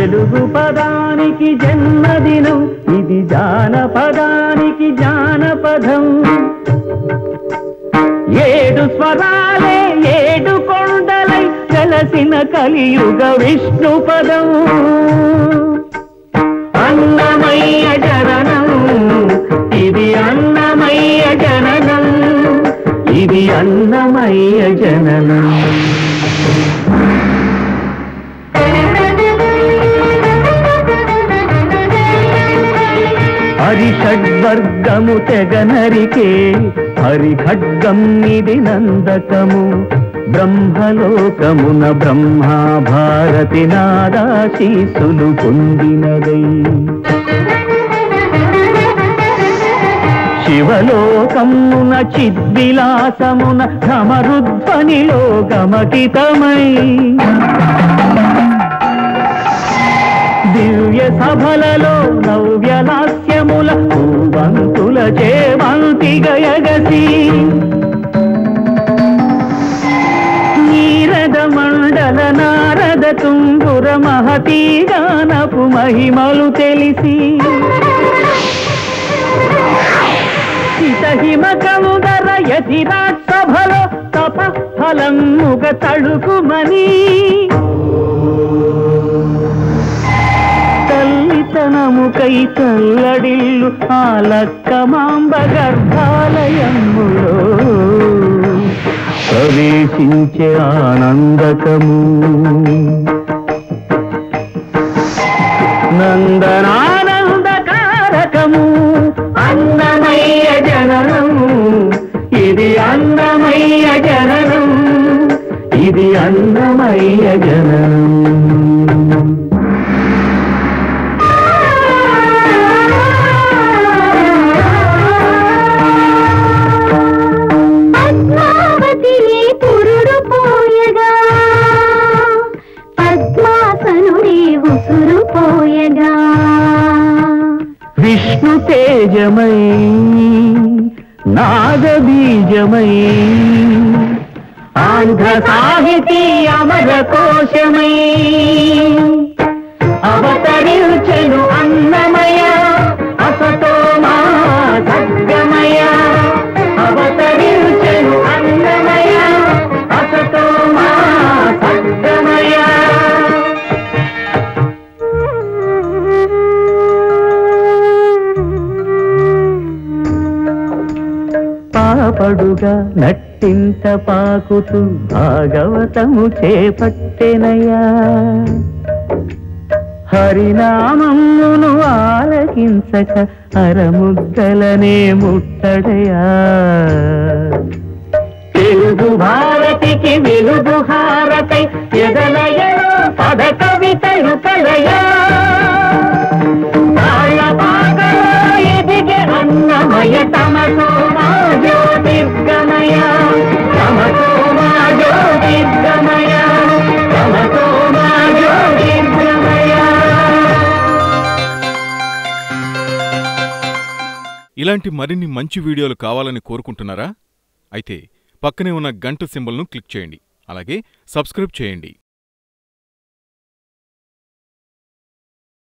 తెలుగు పదానికి జన్మదినం ఇది జానపదానికి జానపదం ఏడు స్వరాలే ఏడు కొండలై కలసిన కలియుగ విష్ణు పదం అన్నమయ్య జననం ఇది అన్నమయ్య జననం ఇది అన్నమయ్య జననం హరిషడ్వర్గము తెగనరికే హరిఖడ్గం ఇది నందకము బ్రహ్మలోకమున బ్రహ్మా భారతి నాదాశీసులు పొందినదై శివలోకమున చిద్విలాసమున ఘమరుధ్వనిలో గమకితమై దివ్య సభలలో నవ్యలాస్యముల పూవంతుల చేవంతి గయగసి నీరద మండల నారద తుంగుర మహతీ గానపు మహిమలు తెలిసి హిమ కందర యతిరాట్ సభలో తప ఫలం ముగ తడుకుమని తల్లితనముకై తల్లడిల్లు ఆలక్కమాంబ గర్భాలయములో ప్రవేశించే ఆనందకము నందనానందకారకము అన్నమయ్య జననం ఇది అన్నమయ్య జననం ఇది అన్నమయ్య జననం పద్మావతిని పురుడు పోయగా పద్మాసనుడి ఉసురు పోయగా విష్ణు తేజమై నాగబీజమై ఆంధ్ర సాహితీ అమర కోశమై అవతరించెను అన్నమయ అసతోమా సద్గమయ అవతరించెను అన్నమయ అసతోమా సద్గమయ పాపడుగా నట్టింత పాకుతూ భాగవతము చేపట్టెనయా హరినామమును ఆలకించక అరముద్దలనే ముట్టడయా తెలుగు భారతికి వెలుగు హారతై ఎదలయలో పద కవితలు కలయా తాళపాకలో ఎదిగే అన్నమయ తమసో మా జ్యోతిర్గమయ తమసో మా జ్యోతిర్గమయ తమసో మా జ్యోతిర్గమయ ఇలాంటి మరిన్ని మంచి వీడియోలు కావాలని కోరుకుంటున్నారా అయితే పక్కనే ఉన్న గంట సింబల్ను క్లిక్ చేయండి అలాగే సబ్స్క్రైబ్ చేయండి